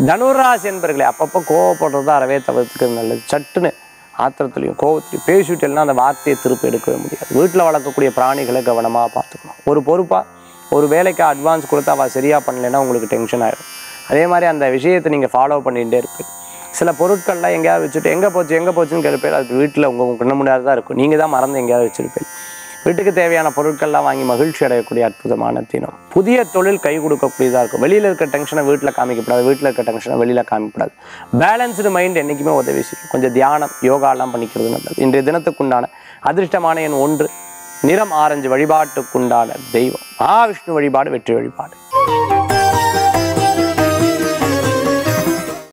தனுராசி என்பர்களே அப்பப்போ கோவப்படுறத அறவே தவிர்த்துக்கிறது நல்லது சட்டுன்னு ஆத்திரத்துலையும் கோவத்துலையும் பேசிவிட்டேன்னா அந்த வார்த்தையை திருப்பி எடுக்கவே முடியாது வீட்டில் வளர்க்கக்கூடிய பிராணிகளை கவனமாக பார்த்துக்கணும் ஒரு பொறுப்பாக ஒரு வேலைக்கு அட்வான்ஸ் கொடுத்து அவள் சரியாக பண்ணலைன்னா உங்களுக்கு டென்ஷன் ஆகிடும் அதே மாதிரி அந்த விஷயத்தை நீங்கள் ஃபாலோ பண்ணிகிட்டே இருப்பீங்க சில பொருட்கள்லாம் எங்கேயாவது வச்சுட்டு எங்கே போச்சு எங்கே போச்சுன்னு கேட்பேன் அது வீட்டில் உங்கள் கண்ண முடியாது தான் இருக்கும் நீங்கள் தான் மறந்து எங்கேயாவது வச்சுருப்பீங்க வீட்டுக்கு தேவையான பொருட்கள்லாம் வாங்கி மகிழ்ச்சி அடையக்கூடிய அற்புதமான தினம் புதிய தொழில் கை கொடுக்கக்கூடியதாக இருக்கும் வெளியில் இருக்க டென்ஷனை வீட்டில் காமிக்கப்படாது வீட்டில் இருக்க டென்ஷனை வெளியில் காமிக்கப்படாது பேலன்ஸ்டு மைண்ட் என்றைக்குமே உதவி செய்யும் கொஞ்சம் தியானம் யோகாலாம் பண்ணிக்கிறது நல்லது இன்றைய தினத்துக்குண்டான அதிர்ஷ்டமான எண் ஒன்று நிறம் ஆரஞ்சு வழிபாட்டுக்குண்டான தெய்வம் மகாவிஷ்ணு வழிபாடு வெற்றி வழிபாடு